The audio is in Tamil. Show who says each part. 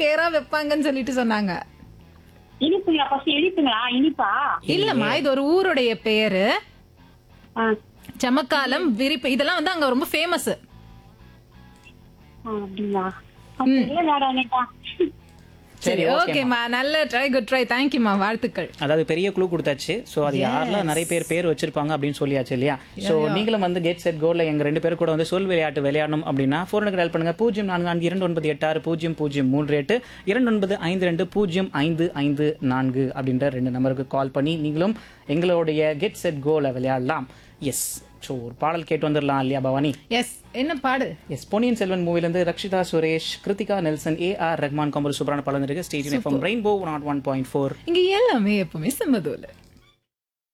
Speaker 1: பேரா வைப்பாங்கன்னு சொல்லிட்டு சொன்னாங்க
Speaker 2: இனிப்புங்களா ஃபர்ஸ்ட் இனிப்புங்களா இனிப்பா
Speaker 1: இல்லம்மா இது ஒரு ஊருடைய பேரு
Speaker 2: ஆ,
Speaker 1: செமக்காலம் விரிப்பு இதெல்லாம் வந்து அங்க ரொம்ப ஃபேமஸ்
Speaker 2: ஆ, அப்படிங்களா அப்ப இல்ல நாடானேக்கா
Speaker 1: சரி ஓகேம்மா நல்ல ட்ரை குட் ட்ரை தேங்க்யூமா வாழ்த்துக்கள்
Speaker 3: அதாவது பெரிய க்ளூ கொடுத்தாச்சு ஸோ அது யாரெல்லாம் நிறைய பேர் பேர் வச்சிருப்பாங்க அப்படின்னு சொல்லியாச்சு இல்லையா ஸோ நீங்களும் வந்து கெட் செட் கோல்ல எங்க ரெண்டு பேர் கூட வந்து சொல் விளையாட்டு விளையாடணும் அப்படின்னா ஃபோனுக்கு டயல் பண்ணுங்க பூஜ்ஜியம் நான்கு நான்கு இரண்டு ஒன்பது எட்டு ஆறு பூஜ்ஜியம் பூஜ்ஜியம் மூன்று எட்டு இரண்டு ஒன்பது ஐந்து ரெண்டு பூஜ்ஜியம் ஐந்து ஐந்து நான்கு அப்படின்ற ரெண்டு நம்பருக்கு கால் பண்ணி நீங்களும் எங்களுடைய கெட் செட் கோல விளையாடலாம் எஸ் ஸோ ஒரு பாடல் கேட்டு வந்துடலாம் இல்லையா பவானி
Speaker 1: எஸ் என்ன பாடு
Speaker 3: எஸ் பொன்னியின் செல்வன் மூவிலேருந்து Rakshita Suresh Krithika Nelson A R Rahman கம்பர் சூப்பரான படம் இருக்கு ஸ்டேஜ் எஃப்எம் ரெயின்போ நாட் ஒன் பாயிண்ட் ஃபோர்
Speaker 1: இங்க எல்லாமே எப்பவுமே செம்மதோல